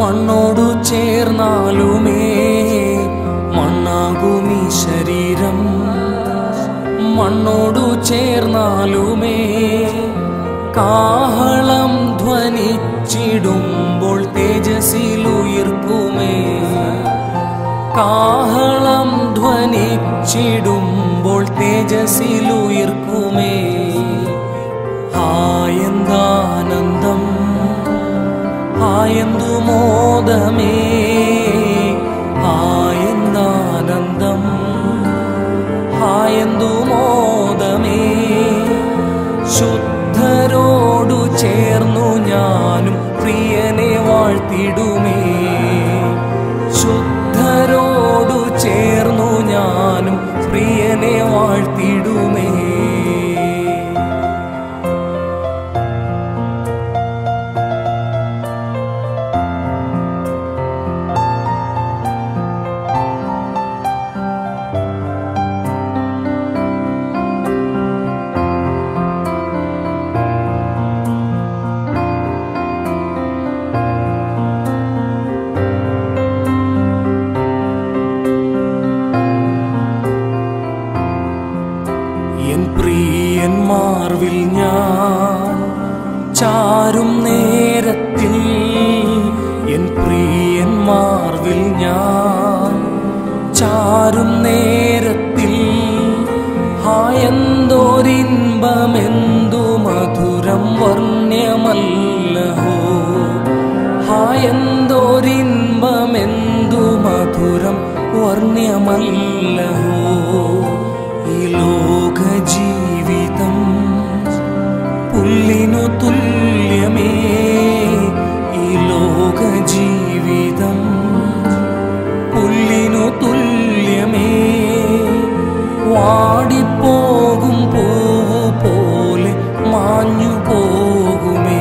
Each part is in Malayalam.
മണ്ണോടു ചേർന്നാലുമേ മണ്ണാകുമീ ശരീരം മണ്ണോടു ചേർന്നാലുമേ കാഹളം ധ്വനിച്ചിടുമ്പോൾ തേജസ്സിലുയർക്കുമേ കാഹളം ധ്വനിച്ചിടുമ്പോൾ തേജസ്സിലുയർക്കുമേ ഹായന്താനന്ദം ഹായന്തു മോദമേ ഹായന്താനന്ദം ഹായന്തു മോദമേ ശുദ്ധരോടു ചേർന്നു ഞാനും പ്രിയനെ വാഴ്ത്തിടുമേ ശുദ്ധരോടു ചേർന്നു ഞാനും പ്രിയനെ വാഴ്ത്തിടുമേ എൻ പ്രിയന്മാർവിൽ ഞാൻ ചാരും നേരത്തിൽ എൻ പ്രിയന്മാർവിൽ ഞാൻ ചാരും നേരത്തിൽ ഹായന്തോരിൻപമെന്തു മധുരം വർണ്ണ്യമല്ലഹോ ഹായന്തോരിൻപമെന്തു മധുരം വർണ്ണ്യമല്ലഹോ ഈ ലോക ജീവിതം പുല്ലിനു തുല്യമേ ഈ ലോക ജീവിതം പുല്ലിനു തുല്യമേ വാടിപ്പോകും പൂവു പോലെ മാഞ്ഞു പോകുമേ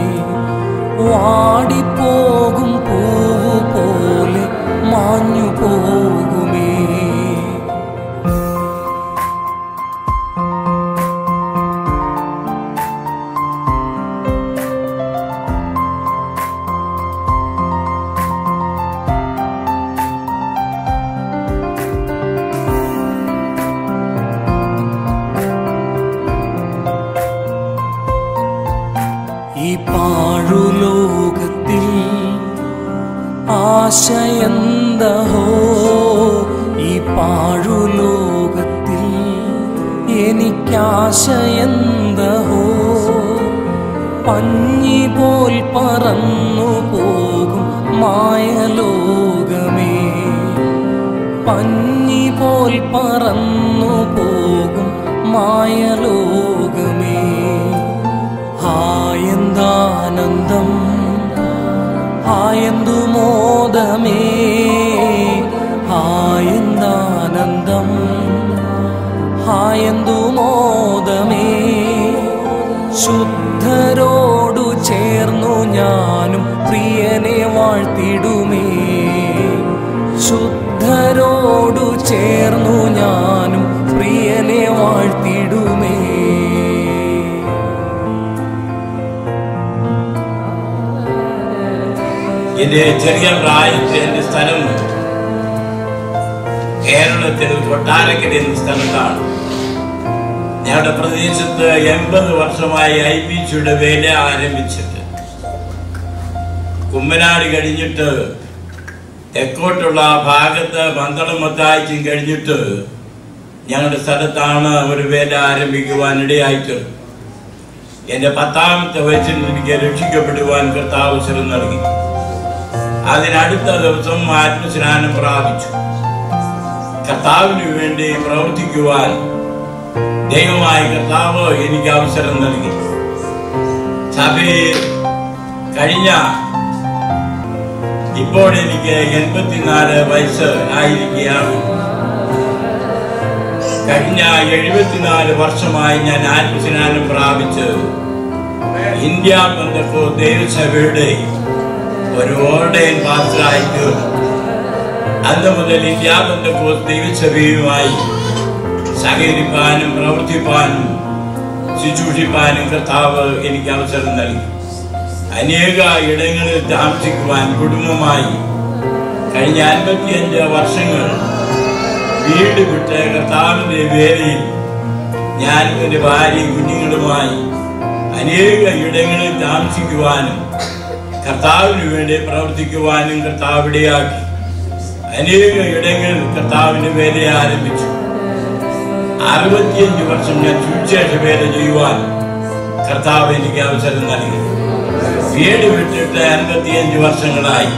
വാടിപ്പോകും പൂവു പോലെ മാഞ്ഞു പോകുമേ ഈ പാഴുലോകത്തിൽ ആശയന്തഹോ ഈ പാഴുലോകത്തിൽ എനിക്കാശയന്തഹോ പഞ്ഞി പോൽ പറന്നു പോകും മായലോകമേ പഞ്ഞി പോൽ പറന്നു പോകും മായലോകമേ ഹായന്താനന്ദം ഹായന്തു മോദമേ ഹായന്താനന്ദം ഹായന്തു മോദമേ ശുദ്ധരോടു ചേർന്നു ഞാനും പ്രിയനെ വാഴ്ത്തിടുമേ ശുദ്ധരോടു ചേർന്നു ഞാനും പ്രിയനെ വാഴ്ത്തിടുമേ എന്റെ ചെറിയ പ്രായത്തിൽ എന്റെ സ്ഥലം കേരളത്തിൽ കൊട്ടാരക്കര എന്ന സ്ഥലത്താണ് ഞങ്ങളുടെ പ്രദേശത്ത് എൺപത് വർഷമായി ഐ പി സിയുടെ വേല ആരംഭിച്ചിട്ട് കുമ്മനാട് കഴിഞ്ഞിട്ട് തെക്കോട്ടുള്ള ആ ഭാഗത്ത് പന്തളം മത്താഴ്ചയും കഴിഞ്ഞിട്ട് ഞങ്ങളുടെ സ്ഥലത്താണ് ഒരു വേല ആരംഭിക്കുവാൻ ഇടയായിട്ട് എന്റെ പത്താമത്തെ വയസ്സിൽ എനിക്ക് രക്ഷിക്കപ്പെടുവാൻ കർത്താവ് അവസരം നൽകി അതിനടുത്ത ദിവസം ആത്മസ്നാനം പ്രാപിച്ചു കർത്താവിന് വേണ്ടി പ്രവർത്തിക്കുവാൻ ദൈവമായ കർത്താവ് എനിക്ക് അവസരം നൽകി സഭയിൽ കഴിഞ്ഞ ഇപ്പോൾ എനിക്ക് എൺപത്തിനാല് വയസ്സ് ആയിരിക്കുകയാണ് കഴിഞ്ഞ എഴുപത്തിനാല് വർഷമായി ഞാൻ ആത്മസ്നാനം പ്രാപിച്ച് ഇന്ത്യ ബന്ധപ്പോ ദൈവസഭയുടെ ഒരു ഓർഡൈൻ പാസ്റ്ററായി തീർന്നു അന്ന് മുതൽ ഇന്ത്യ ബന്ധപ്പോ ദൈവസഭയുമായി സഹകരിപ്പാനും പ്രവർത്തിപ്പാനും ശുശ്രൂഷിപ്പാനും കർത്താവ് എനിക്ക് അവസരം നൽകി അനേക ഇടങ്ങളിൽ താമസിക്കുവാൻ കുടുംബമായി കഴിഞ്ഞ അൻപത്തിയഞ്ച് വർഷങ്ങൾ വീട് വിട്ട് കർത്താവിന്റെ വേലയിൽ ഞാനും എൻ്റെ ഭാര്യയും കുഞ്ഞുങ്ങളുമായി അനേക ഇടങ്ങളിൽ താമസിക്കുവാനും കർത്താവിന് വേണ്ടി പ്രവർത്തിക്കുവാനും കർത്താവ് ഇടയാക്കി അനേക ഇടങ്ങളിൽ കർത്താവിന്റെ വേല ആരംഭിച്ചു അറുപത്തിയഞ്ച് വർഷം ഞാൻ സുവിശേഷ വേല ചെയ്യുവാൻ കർത്താവ് എനിക്ക് അവസരം നൽകി വീട് വിട്ടിട്ട് അൻപത്തിയഞ്ച് വർഷങ്ങളായി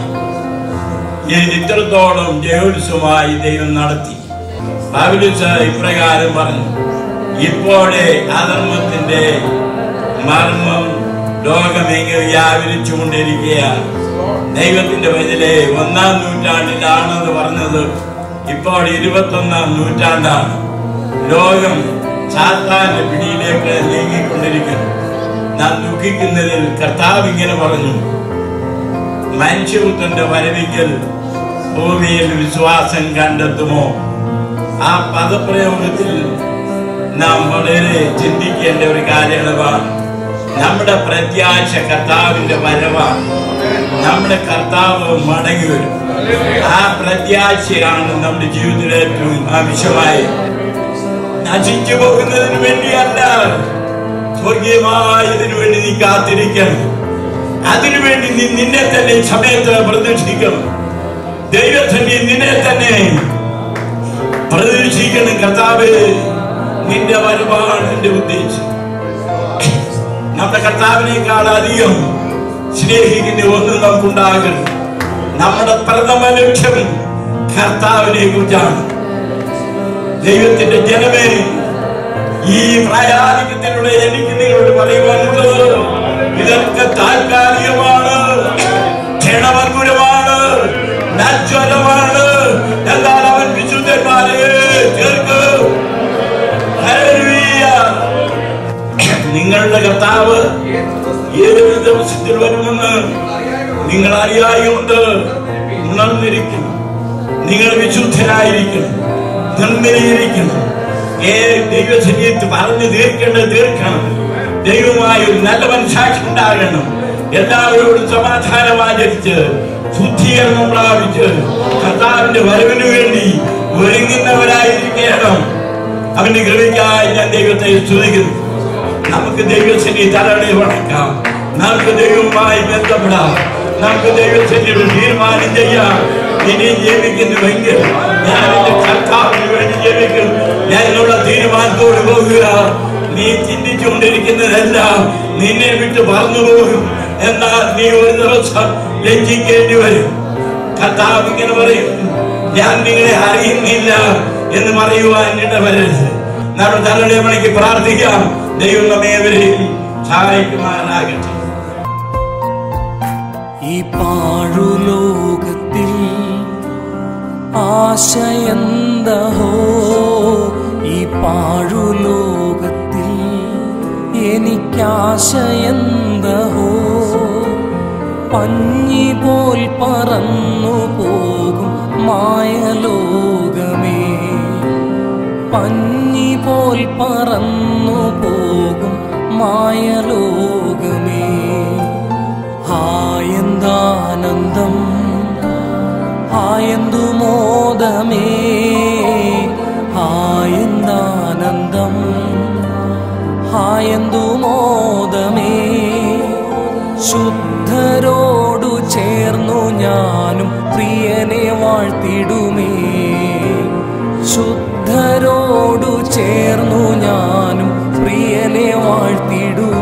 ഈ ഇത്രത്തോളം ജയോത്സവമായി ദൈവം നടത്തി പൗലോസ് ഇപ്രകാരം പറഞ്ഞു ഇപ്പോഴേ അധർമ്മത്തിന്റെ മർമ്മം ലോകമെങ്കിൽ വ്യാപരിച്ചുകൊണ്ടിരിക്കുകയാണ് ദൈവത്തിന്റെ വചലെ ഒന്നാം നൂറ്റാണ്ടിലാണെന്ന് പറഞ്ഞത് ഇപ്പോൾ ഇരുപത്തൊന്നാം നൂറ്റാണ്ടാണ് ലോകം സാത്താന്റെ പിടിയിലേക്ക് നീങ്ങിക്കൊണ്ടിരിക്കുന്നു നാം ദുഃഖിക്കുന്നതിൽ കർത്താവ് ഇങ്ങനെ പറഞ്ഞു മനുഷ്യപുത്രന്റെ വരവിക്കൽ ഭൂമിയിൽ വിശ്വാസം കണ്ടെത്തുമോ ആ പദപ്രയോഗത്തിൽ നാം വളരെ ചിന്തിക്കേണ്ട ഒരു കാര്യമാണ് നമ്മുടെ പ്രത്യാശ കർത്താവിന്റെ വരവാണ് നമ്മുടെ കർത്താവ് മടങ്ങി വരും ആ പ്രത്യാശയാണ് നമ്മുടെ ജീവിതത്തിൽ ഏറ്റവും ആവശ്യമായി നശിച്ചു പോകുന്നതിന് വേണ്ടിയല്ല സ്വർഗീയമായതിനു വേണ്ടി നീ കാത്തിരിക്കണം അതിനുവേണ്ടി നീ നിന്നെ തന്നെ ഈ സമയത്ത് പ്രതീക്ഷിക്കണം ദൈവത്തിന് നിന്നെ തന്നെ പ്രതീക്ഷിക്കണം കർത്താവ് നിന്റെ വരുമാണ് എന്റെ ഉദ്ദേശം നമ്മുടെ കർത്താവിനേക്കാൾ അധികം സ്നേഹിക്കുന്ന ഒന്നും നമുക്കുണ്ടാകണം നമ്മുടെ പ്രഥമ ലക്ഷ്യം കർത്താവിനെ കുറിച്ചാണ് ദൈവത്തിന്റെ ജനമേ ഈ പ്രായാധിക്യത്തിലൂടെ എനിക്ക് നിങ്ങളോട് പറയുവാനുള്ളത് ഇതൊക്കെ താൽക്കാലികമാണ് ക്ഷണമങ്കുരമാണ് നജ്വലമാണ് എന്നാൽ അവൻ വിശുദ്ധന്മാരെ ചേർക്കും ഹല്ലേലൂയ. നിങ്ങളുടെ കർത്താവ് ഏതൊരു ദിവസത്തിൽ വരുമെന്ന് നിങ്ങൾ അറിയായുണ്ട് ഉണർന്നിരിക്കണം നിങ്ങൾ വിശുദ്ധരായിരിക്കണം നിർമ്മലീകരിക്കണം ഏ ദൈവശരീരത്ത് പറഞ്ഞു തീർക്കേണ്ടത് തീർക്കണം ദൈവമായി ഒരു നല്ല മനസാക്ഷി ഉണ്ടാകണം എല്ലാവരോടും സമാധാനം ആചരിച്ച് ശുദ്ധീകരണം പ്രാപിച്ച് കർത്താവിന്റെ വരവിന് വേണ്ടി ഒരുങ്ങുന്നവരായിരിക്കണം അവന്റെ കൃപയ്ക്കായി ഞാൻ ദൈവത്തെ സ്തുതിക്കുന്നു നമുക്ക് ദൈവശനി തലകളെ വണക്കാം നമുക്ക് ദൈവവുമായി ബന്ധപ്പെടാം നമുക്ക് ദൈവശനിയുടെ തീരുമാനം ചെയ്യാം ഇനി ജീവിക്കുന്നുവെങ്കിൽ ഞാൻ എന്റെ കർത്താവിന് വേണ്ടി ജീവിക്കും ഞാൻ എന്നുള്ള തീരുമാനത്തോട് പോകുക നീ ചിന്തിച്ചുകൊണ്ടിരിക്കുന്നതെല്ലാം നിന്നെ വിട്ട് പറന്നു പോകും എന്നാൽ നീ ഒരു ദിവസം ലജ്ജിക്കേണ്ടി വരും കർത്താവ് ഇങ്ങനെ പറയും ഞാൻ നിങ്ങളെ അറിയുന്നില്ല എന്ന് പറയുവാൻ ഇടവരരുത് നമ്മുടെ തലയുടെ മണിക്ക് പ്രാർത്ഥിക്കാം ദൈവം നമ്മേവരെയും സഹായിക്കുമാറാകട്ടെ ഈ പാഴുലോകത്തിൽ ആശയന്തഹോ ഈ പാഴുലോകത്തിൽ എനിക്കാശയന്തഹോ പഞ്ഞി പോൽ പറന്നു പോകും മായലോകമേ പഞ്ഞി പോൽ പറന്നു പോകും മായലോകമേ ഹായെന്താനന്ദം ഹായെന്തു മോദമേ ഹായെന്താനന്ദം ഹായെന്തു മോദമേ ശുദ്ധരോടു ചേർന്നു ഞാനും പ്രിയനെ വാഴ്ത്തിടുമേ ശുദ്ധരോടു ചേർന്നു ഞാനും പ്രിയനെ വാഴ്ത്തിടുമേ